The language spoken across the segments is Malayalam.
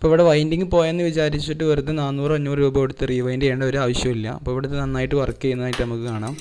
ഇപ്പോൾ ഇവിടെ വൈൻഡിങ് പോയെന്ന് വിചാരിച്ചിട്ട് വെറുതെ നാനൂറ് അഞ്ഞൂറ് രൂപ കൊടുത്ത് റീവൈൻഡ് ചെയ്യേണ്ട ഒരു ആവശ്യമില്ല അപ്പോൾ ഇവിടുത്തെ നന്നായിട്ട് വർക്ക് ചെയ്യുന്നതായിട്ട് നമുക്ക് കാണാം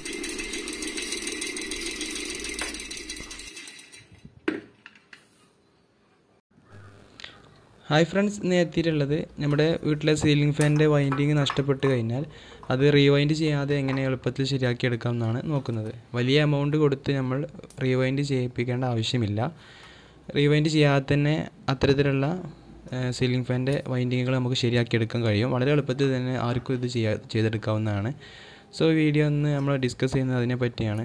ഹായ് ഫ്രണ്ട്സ് ഇന്ന് എത്തിയിട്ടുള്ളത് നമ്മുടെ വീട്ടിലെ സീലിംഗ് ഫാനിൻ്റെ വൈൻഡിങ് നഷ്ടപ്പെട്ട് കഴിഞ്ഞാൽ അത് റീവൈൻഡ് ചെയ്യാതെ എങ്ങനെ എളുപ്പത്തിൽ ശരിയാക്കിയെടുക്കാം എന്നാണ് നോക്കുന്നത് വലിയ എമൗണ്ട് കൊടുത്ത് നമ്മൾ റീവൈൻഡ് ചെയ്യിപ്പിക്കേണ്ട ആവശ്യമില്ല റീവൈൻഡ് ചെയ്യാതെ തന്നെ അത്തരത്തിലുള്ള സീലിംഗ് ഫാനിൻ്റെ വൈൻഡിങ്ങുകൾ നമുക്ക് ശരിയാക്കിയെടുക്കാൻ കഴിയും വളരെ എളുപ്പത്തിൽ തന്നെ ആർക്കും ഇത് ചെയ്യാ ചെയ്തെടുക്കാവുന്നതാണ് സോ വീഡിയോ ഒന്ന് നമ്മൾ ഡിസ്കസ് ചെയ്യുന്നത് അതിനെ പറ്റിയാണ്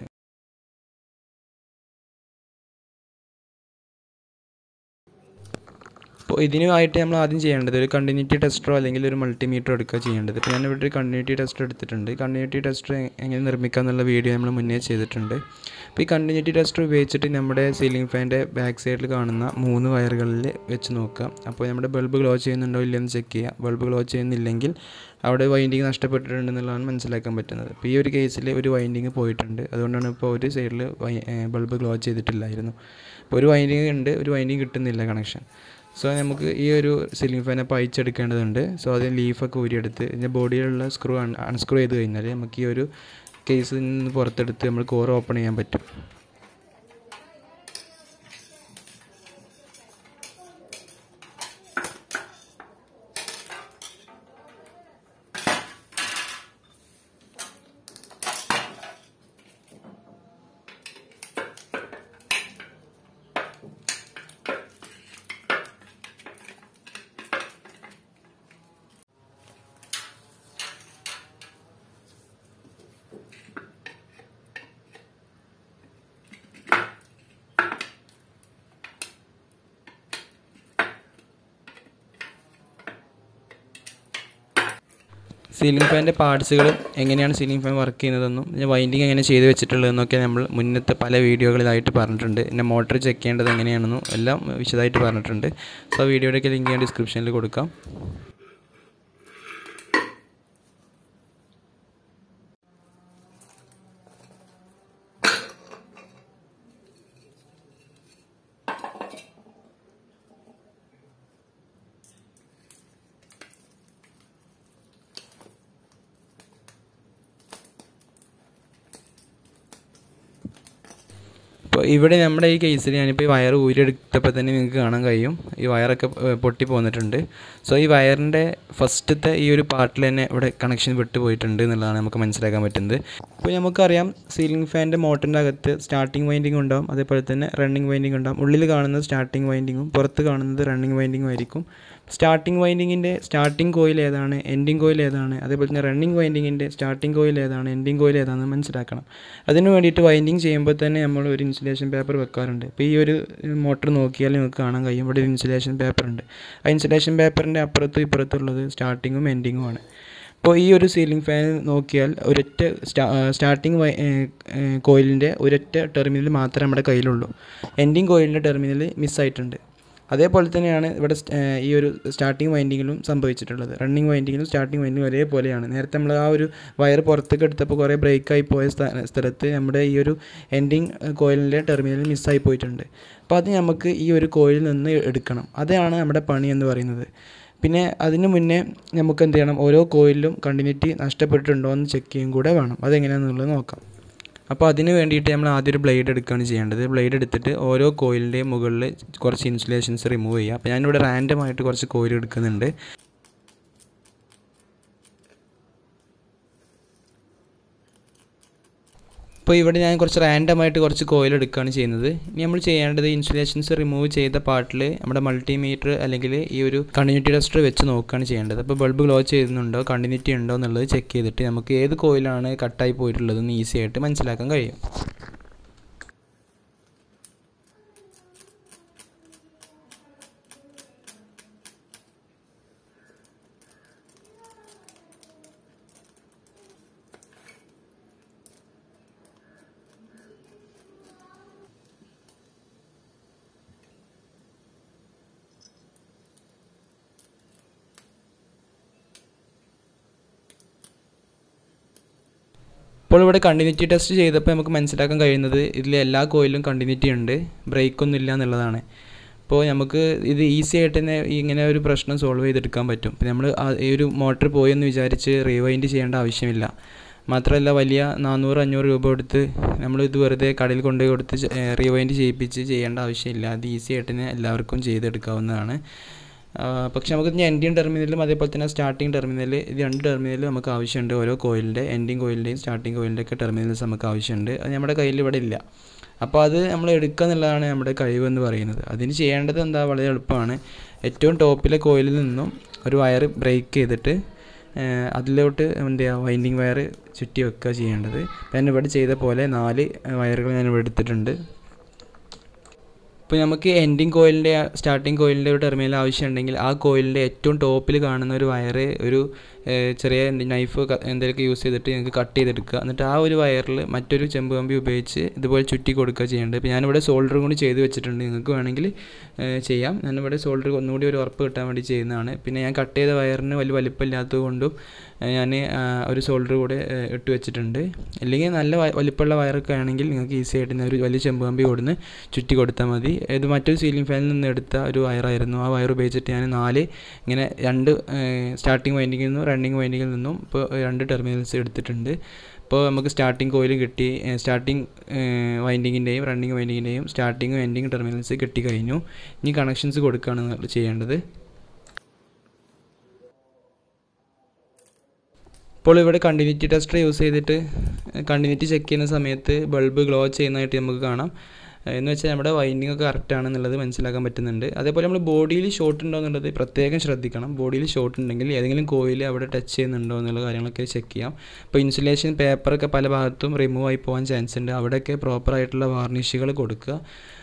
അപ്പോൾ ഇതിനുമായിട്ട് നമ്മൾ ആദ്യം ചെയ്യേണ്ടത് ഒരു കണ്ടിന്യൂറ്റി ടെസ്റ്ററോ അല്ലെങ്കിൽ ഒരു മൾട്ടിമീറ്റർ എടുക്കുക ചെയ്യേണ്ടത് ഇപ്പോൾ ഞാനിവിടെ ഒരു കണ്ടിന്യൂറ്റി ടെസ്റ്റർ എടുത്തിട്ടുണ്ട് കണ്ടിന്യൂറ്റി ടെസ്റ്റർ എങ്ങനെ നിർമ്മിക്കുക എന്നുള്ള വീഡിയോ നമ്മൾ മുന്നേ ചെയ്തിട്ടുണ്ട് അപ്പോൾ ഈ കണ്ടിന്യൂറ്റി ടെസ്റ്റർ ഉപയോഗിച്ചിട്ട് നമ്മുടെ സീലിംഗ് ഫാനിൻ്റെ ബാക്ക് സൈഡിൽ കാണുന്ന മൂന്ന് വയറുകളിൽ വെച്ച് നോക്കുക അപ്പോൾ നമ്മുടെ ബൾബ് ഗ്ലോ ചെയ്യുന്നുണ്ടോ ഇല്ലയെന്ന് ചെക്ക് ചെയ്യുക ബൾബ് ഗ്ലോ ചെയ്യുന്നില്ലെങ്കിൽ അവിടെ വൈൻഡിങ് നഷ്ടപ്പെട്ടിട്ടുണ്ടെന്നുള്ളതാണ് മനസ്സിലാക്കാൻ പറ്റുന്നത് ഇപ്പോൾ ഈ ഒരു കേസിൽ ഒരു വൈൻഡിങ് പോയിട്ടുണ്ട് അതുകൊണ്ടാണ് ഇപ്പോൾ ഒരു സൈഡിൽ ബൾബ് ഗ്ലോ ചെയ്തിട്ടില്ലായിരുന്നു ഇപ്പോൾ ഒരു വൈൻഡിങ് ഉണ്ട് ഒരു വൈൻഡിങ് കിട്ടുന്നില്ല കണക്ഷൻ സോ നമുക്ക് ഈ ഒരു സീലിംഗ് ഫാൻ അപ്പോൾ അയച്ചെടുക്കേണ്ടതുണ്ട് സോ അതിന് ലീഫൊക്കെ ഊരിയെടുത്ത് ഇതിൻ്റെ ബോഡിയിലുള്ള സ്ക്രൂ അൺസ്ക്രൂ ചെയ്ത് കഴിഞ്ഞാൽ നമുക്ക് ഈ ഒരു കേസിൽ നിന്ന് പുറത്തെടുത്ത് നമ്മൾ കോർ ഓപ്പൺ ചെയ്യാൻ പറ്റും സീലിംഗ് ഫാനിൻ്റെ പാർട്സുകളും എങ്ങനെയാണ് സീലിംഗ് ഫാൻ വർക്ക് ചെയ്യുന്നതെന്നും പിന്നെ വൈൻഡിങ് എങ്ങനെ ചെയ്ത് വെച്ചിട്ടുള്ളതെന്നൊക്കെ നമ്മൾ മുന്നത്തെ പല വീഡിയോകളിലായിട്ട് പറഞ്ഞിട്ടുണ്ട് പിന്നെ മോട്ടർ ചെക്ക് ചെയ്യേണ്ടത് എങ്ങനെയാണെന്നും എല്ലാം വിശദമായിട്ട് പറഞ്ഞിട്ടുണ്ട് സോ വീഡിയോയുടെയൊക്കെ ലിങ്ക് ഞാൻ ഡിസ്ക്രിപ്ഷനിൽ കൊടുക്കാം ഇപ്പോൾ ഇവിടെ നമ്മുടെ ഈ കേസിൽ ഞാനിപ്പോൾ ഈ വയർ ഊരിയെടുത്തപ്പോൾ തന്നെ നിങ്ങൾക്ക് കാണാൻ കഴിയും ഈ വയറൊക്കെ പൊട്ടി പോന്നിട്ടുണ്ട് സോ ഈ വയറിൻ്റെ ഫസ്റ്റത്തെ ഈ ഒരു പാർട്ടിൽ തന്നെ ഇവിടെ കണക്ഷൻ വിട്ടു പോയിട്ടുണ്ട് എന്നുള്ളതാണ് നമുക്ക് മനസ്സിലാക്കാൻ പറ്റുന്നത് ഇപ്പോൾ നമുക്കറിയാം സീലിംഗ് ഫാനിൻ്റെ മോട്ടറിൻ്റെ അകത്ത് സ്റ്റാർട്ടിംഗ് വൈൻഡിങ് ഉണ്ടാവും അതേപോലെ തന്നെ റണ്ണിങ് വൈൻഡിങ് ഉണ്ടാവും ഉള്ളിൽ കാണുന്നത് സ്റ്റാർട്ടിംഗ് വൈൻഡിങ്ങും പുറത്ത് കാണുന്നത് റണ്ണിങ് വൈൻഡിങ്ങും ആയിരിക്കും സ്റ്റാർട്ടിംഗ് വൈൻഡിങ്ങിൻ്റെ സ്റ്റാർട്ടിംഗ് കോയിൽ ഏതാണ് എൻഡിങ് കോയിൽ ഏതാണ് അതേപോലെ തന്നെ റണ്ണിങ് വൈൻഡിങ്ങിൻ്റെ സ്റ്റാർട്ടിംഗ് കോയിൽ ഏതാണ് എൻഡിങ് കോയിൽ ഏതാണെന്ന് മനസ്സിലാക്കണം അതിന് വേണ്ടിയിട്ട് വൈൻഡിങ് ചെയ്യുമ്പോൾ തന്നെ നമ്മൾ ഒരു ഇൻസുലേഷൻ പേപ്പർ വെക്കാറുണ്ട് ഇപ്പോൾ ഈ ഒരു മോട്ടർ നോക്കിയാൽ നിങ്ങൾക്ക് കാണാൻ കഴിയും ഇവിടെ ഒരു ഇൻസുലേഷൻ പേപ്പർ ഉണ്ട് ആ ഇൻസുലേഷൻ പേപ്പറിൻ്റെ അപ്പുറത്തും ഇപ്പുറത്തുള്ളത് സ്റ്റാർട്ടിങ്ങും എൻഡിങ്ങും ആണ് അപ്പോൾ ഈ ഒരു സീലിംഗ് ഫാൻ നോക്കിയാൽ ഒരൊറ്റ സ്റ്റാ സ്റ്റാർട്ടിങ് കോയിലിൻ്റെ ഒരൊറ്റ ടെർമിനൽ മാത്രമേ നമ്മുടെ കയ്യിലുള്ളൂ എൻഡിങ് കോയിലിൻ്റെ ടെർമിനൽ മിസ്സായിട്ടുണ്ട് അതേപോലെ തന്നെയാണ് ഇവിടെ ഈ ഒരു സ്റ്റാർട്ടിങ് വൈൻഡിങ്ങിലും സംഭവിച്ചിട്ടുള്ളത് റണ്ണിങ് വൈൻഡിങ്ങിലും സ്റ്റാർട്ടിങ് വൈൻഡിങ്ങും ഒരേപോലെയാണ് നേരത്തെ നമ്മൾ ആ ഒരു വയർ പുറത്തേക്ക് എടുത്തപ്പോൾ കുറേ ബ്രേക്കായി പോയ സ്ഥലത്ത് നമ്മുടെ ഈ ഒരു എൻഡിങ് കോയിലിൻ്റെ ടെർമിനൽ മിസ്സായി പോയിട്ടുണ്ട് അപ്പോൾ അത് നമുക്ക് ഈ ഒരു കോയിലിൽ നിന്ന് എടുക്കണം അതാണ് നമ്മുടെ പണി എന്ന് പറയുന്നത് പിന്നെ അതിന് മുന്നേ നമുക്ക് എന്ത് ചെയ്യണം ഓരോ കോയിലും കണ്ടിന്യൂറ്റി നഷ്ടപ്പെട്ടിട്ടുണ്ടോ എന്ന് ചെക്ക് ചെയ്യും കൂടെ വേണം അതെങ്ങനെയാണെന്നുള്ളത് നോക്കാം അപ്പോൾ അതിന് വേണ്ടിയിട്ട് നമ്മൾ ആദ്യം ഒരു ബ്ലേഡ് എടുക്കുകയാണ് ചെയ്യേണ്ടത് ബ്ലേഡ് എടുത്തിട്ട് ഓരോ കോയിലിൻ്റെയും മുകളിൽ കുറച്ച് ഇൻസുലേഷൻസ് റിമൂവ് ചെയ്യുക അപ്പോൾ ഞാനിവിടെ റാൻഡമായിട്ട് കുറച്ച് കോയിൽ എടുക്കുന്നുണ്ട് ഇപ്പോൾ ഇവിടെ ഞാൻ കുറച്ച് റാൻഡമായിട്ട് കുറച്ച് കോയിൽ എടുക്കുകയാണ് ചെയ്യുന്നത് ഇനി നമ്മൾ ചെയ്യേണ്ടത് ഇൻസുലേഷൻസ് റിമൂവ് ചെയ്ത പാർട്ടിൽ നമ്മുടെ മൾട്ടിമീറ്റർ അല്ലെങ്കിൽ ഈ ഒരു കണ്ടിന്യൂറ്റി ടെസ്റ്റർ വെച്ച് നോക്കുകയാണ് ചെയ്യേണ്ടത് അപ്പോൾ ബൾബ് ഗ്ലോ ചെയ്യുന്നുണ്ടോ കണ്ടിന്യൂറ്റി ഉണ്ടോ എന്നുള്ളത് ചെക്ക് ചെയ്തിട്ട് നമുക്ക് ഏത് കോയിലാണ് കട്ടായി പോയിട്ടുള്ളതെന്ന് ഈസി ആയിട്ട് മനസ്സിലാക്കാൻ കഴിയും ഇപ്പോൾ ഇവിടെ കണ്ടിന്യൂറ്റി ടെസ്റ്റ് ചെയ്തപ്പോൾ നമുക്ക് മനസ്സിലാക്കാൻ കഴിയുന്നത് ഇതിൽ എല്ലാ കോയിലും കണ്ടിന്യൂറ്റി ഉണ്ട് ബ്രേക്ക് ഒന്നും ഇല്ല എന്നുള്ളതാണ് അപ്പോൾ നമുക്ക് ഇത് ഈസി ആയിട്ട് തന്നെ ഇങ്ങനെ ഒരു പ്രശ്നം സോൾവ് ചെയ്തെടുക്കാൻ പറ്റും പിന്നെ നമ്മൾ ഈ ഒരു മോട്ടർ പോയെന്ന് വിചാരിച്ച് റീവൈൻഡ് ചെയ്യേണ്ട ആവശ്യമില്ല മാത്രമല്ല വലിയ നാനൂറ് അഞ്ഞൂറ് രൂപ കൊടുത്ത് നമ്മൾ ഇത് വെറുതെ കടയിൽ കൊണ്ടുപോയി കൊടുത്ത് റീവൈൻഡ് ചെയ്യിപ്പിച്ച് ചെയ്യേണ്ട ആവശ്യമില്ല അത് ഈസി ആയിട്ട് തന്നെ എല്ലാവർക്കും ചെയ്തെടുക്കാവുന്നതാണ് പക്ഷെ നമുക്ക് ഇനി എൻഡിങ് ടെർമിനലും അതേപോലെ തന്നെ സ്റ്റാർട്ടിങ് ടെർമിനൽ ഇത് രണ്ട് ടെർമിനലും നമുക്ക് ആവശ്യമുണ്ട് ഓരോ കോയിലിൻ്റെ എൻഡിങ് കോയിലിൻ്റെയും സ്റ്റാർട്ടിങ് കോയിലിൻ്റെ ഒക്കെ ടെർമിനൽസ് നമുക്ക് ആവശ്യമുണ്ട് അത് നമ്മുടെ കയ്യിൽ ഇവിടെ ഇല്ല അപ്പോൾ അത് നമ്മൾ എടുക്കുക എന്നുള്ളതാണ് നമ്മുടെ കഴിവെന്ന് പറയുന്നത് അതിന് ചെയ്യേണ്ടത് എന്താ വളരെ എളുപ്പമാണ് ഏറ്റവും ടോപ്പിലെ കോയിലിൽ നിന്നും ഒരു വയർ ബ്രേക്ക് ചെയ്തിട്ട് അതിലോട്ട് എന്ത് ചെയ്യുക വൈൻഡിങ് വയർ ചുറ്റി വെക്കുക ചെയ്യേണ്ടത് ഞാൻ ഇവിടെ ചെയ്ത പോലെ നാല് വയറുകൾ ഞാൻ ഇവിടെ എടുത്തിട്ടുണ്ട് ഇപ്പോൾ നമുക്ക് എൻഡിങ് കോയിലിൻ്റെ സ്റ്റാർട്ടിങ് കോയിലിൻ്റെ ഒരു ടെർമിനൽ ആവശ്യമുണ്ടെങ്കിൽ ആ കോയിലിൻ്റെ ഏറ്റവും ടോപ്പിൽ കാണുന്ന ഒരു വയറ് ഒരു ചെറിയ നൈഫ് എന്തെങ്കിലുമൊക്കെ യൂസ് ചെയ്തിട്ട് നിങ്ങൾക്ക് കട്ട് ചെയ്തെടുക്കുക എന്നിട്ട് ആ ഒരു വയറിൽ മറ്റൊരു ചെമ്പ് കമ്പി ഉപയോഗിച്ച് ഇതുപോലെ ചുറ്റി കൊടുക്കുക ചെയ്യേണ്ടത് ഇപ്പോൾ ഞാനിവിടെ സോൾഡർ കൂടി ചെയ്ത് വെച്ചിട്ടുണ്ട് നിങ്ങൾക്ക് വേണമെങ്കിൽ ചെയ്യാം ഞാനിവിടെ സോൾഡർ ഒന്നുകൂടി ഒരു ഉറപ്പ് കിട്ടാൻ വേണ്ടി ചെയ്യുന്നതാണ് പിന്നെ ഞാൻ കട്ട് ചെയ്ത വയറിന് വലിയ വലിപ്പമില്ലാത്തത് കൊണ്ടും ഞാൻ ഒരു സോൾഡർ കൂടെ ഇട്ട് വെച്ചിട്ടുണ്ട് അല്ലെങ്കിൽ നല്ല വലിപ്പമുള്ള വയറൊക്കെ ആണെങ്കിൽ നിങ്ങൾക്ക് ഈസി ആയിട്ട് ഒരു വലിയ ചെമ്പ് കമ്പി കൊടുന്ന് ചുറ്റി കൊടുത്താൽ മതി ഇത് മറ്റൊരു സീലിംഗ് ഫാനിൽ നിന്ന് എടുത്ത ഒരു വയറായിരുന്നു ആ വയർ ഉപയോഗിച്ചിട്ട് ഞാൻ നാല് ഇങ്ങനെ രണ്ട് സ്റ്റാർട്ടിങ് വൈൻഡിങ്ങിൽ നിന്നും റണ്ണിങ് വൈൻഡിങ്ങിൽ നിന്നും ഇപ്പോൾ രണ്ട് ടെർമിനൽസ് എടുത്തിട്ടുണ്ട് ഇപ്പോൾ നമുക്ക് സ്റ്റാർട്ടിങ് കോയിൽ കിട്ടി സ്റ്റാർട്ടിങ് വൈൻഡിങ്ങിൻ്റെയും റണ്ണിങ് വൈൻഡിങ്ങിൻ്റെയും സ്റ്റാർട്ടിങ്ങും എൻഡിങ് ടെർമിനൽസ് കിട്ടി കഴിഞ്ഞു ഇനി കണക്ഷൻസ് കൊടുക്കുകയാണ് ചെയ്യേണ്ടത് ഇപ്പോൾ ഇവിടെ കണ്ടിന്യൂറ്റി ടെസ്റ്റർ യൂസ് ചെയ്തിട്ട് കണ്ടിന്യൂറ്റി ചെക്ക് ചെയ്യുന്ന സമയത്ത് ബൾബ് ഗ്ലോ ചെയ്യുന്നതായിട്ട് നമുക്ക് കാണാം എന്ന് വെച്ചാൽ നമ്മുടെ വൈൻഡിങ് ഒക്കെ കറക്റ്റ് ആണെന്നുള്ളത് മനസ്സിലാക്കാൻ പറ്റുന്നുണ്ട് അതേപോലെ നമ്മൾ ബോഡിയിൽ ഷോർട്ട് ഉണ്ടോ എന്നുള്ളത് പ്രത്യേകം ശ്രദ്ധിക്കണം ബോഡിയിൽ ഷോർട്ട് ഉണ്ടെങ്കിൽ ഏതെങ്കിലും കോയിൽ അവിടെ ടച്ച് ചെയ്യുന്നുണ്ടോ എന്നുള്ള കാര്യങ്ങളൊക്കെ ചെക്ക് ചെയ്യാം ഇപ്പോൾ ഇൻസുലേഷൻ പേപ്പറൊക്കെ പല ഭാഗത്തും റിമൂവ് ആയി പോകാൻ ചാൻസ് ഉണ്ട് അവിടെയൊക്കെ പ്രോപ്പറായിട്ടുള്ള വാർണിഷുകൾ കൊടുക്കുക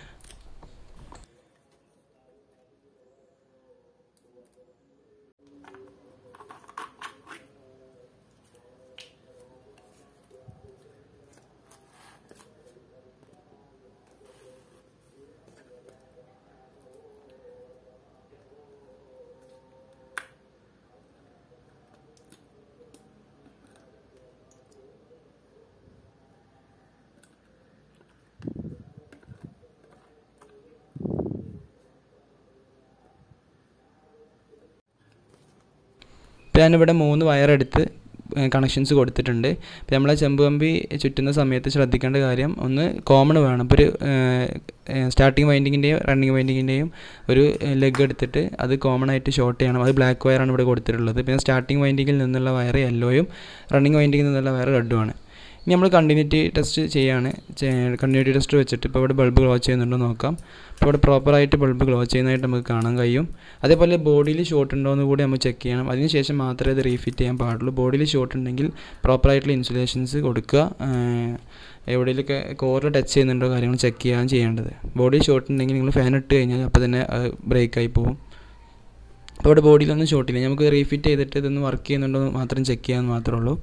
ഇപ്പോൾ ഞാനിവിടെ മൂന്ന് വയറെടുത്ത് കണക്ഷൻസ് കൊടുത്തിട്ടുണ്ട് ഇപ്പോൾ നമ്മളെ ചെമ്പ് കമ്പി ചുറ്റുന്ന സമയത്ത് ശ്രദ്ധിക്കേണ്ട കാര്യം ഒന്ന് കോമൺ വേണം ഇപ്പോൾ ഒരു സ്റ്റാർട്ടിങ് വൈൻഡിങ്ങിൻ്റെയും റണ്ണിങ് വൈൻഡിങ്ങിൻ്റെയും ഒരു ലെഗ് എടുത്തിട്ട് അത് കോമൺ ആയിട്ട് ഷോർട്ട് ചെയ്യണം അത് ബ്ലാക്ക് വയറാണ് ഇവിടെ കൊടുത്തിട്ടുള്ളത് പിന്നെ സ്റ്റാർട്ടിങ് വൈൻഡിങ്ങിൽ നിന്നുള്ള വയർ യെല്ലോയും റണ്ണിങ് വൈൻഡിങ്ങിൽ നിന്നുള്ള വയർ റെഡുമാണ് ഇനി നമ്മൾ കണ്ടിന്യൂറ്റി ടെസ്റ്റ് ചെയ്യാണ് കണ്ടിന്യൂറ്റി ടെസ്റ്റ് വെച്ചിട്ട് ഇപ്പോൾ ഇവിടെ ബൾബ് ഗ്ലോ ചെയ്യുന്നുണ്ടോ നോക്കാം അപ്പോൾ ഇവിടെ പ്രോപ്പറായിട്ട് ബൾബ് ഗ്ലോ ചെയ്യുന്നതായിട്ട് നമുക്ക് കാണാൻ കഴിയും അതേപോലെ ബോഡിയിൽ ഷോർട്ട് ഉണ്ടോ എന്ന് കൂടി നമ്മൾ ചെക്ക് ചെയ്യണം അതിനുശേഷം മാത്രമേ ഇത് റീഫിറ്റ് ചെയ്യാൻ പാടുള്ളൂ ബോഡിയിൽ ഷോർട്ട് ഉണ്ടെങ്കിൽ പ്രോപ്പറായിട്ടുള്ള ഇൻസുലേഷൻസ് കൊടുക്കുക എവിടെയെങ്കിലൊക്കെ കോറിൽ ടച്ച് ചെയ്യുന്നുണ്ടോ കാര്യങ്ങൾ ചെക്ക് ചെയ്യാൻ ചെയ്യേണ്ടത് ബോഡി ഷോർട്ട് ഉണ്ടെങ്കിൽ നിങ്ങൾ ഫാൻ ഇട്ട് കഴിഞ്ഞാൽ അപ്പോൾ തന്നെ ബ്രേക്കായി പോകും അപ്പോൾ ഇവിടെ ബോഡിയിലൊന്നും ഷോർട്ടില്ല നമുക്ക് റീഫിറ്റ് ചെയ്തിട്ട് ഇതൊന്ന് വർക്ക് ചെയ്യുന്നുണ്ടോ എന്ന് മാത്രം ചെക്ക് ചെയ്യാൻ മാത്രമേ ഉള്ളൂ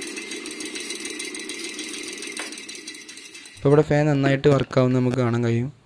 ഇപ്പോൾ ഇവിടെ ഫാൻ നന്നായിട്ട് വർക്കാവുന്ന നമുക്ക് കാണാൻ കഴിയും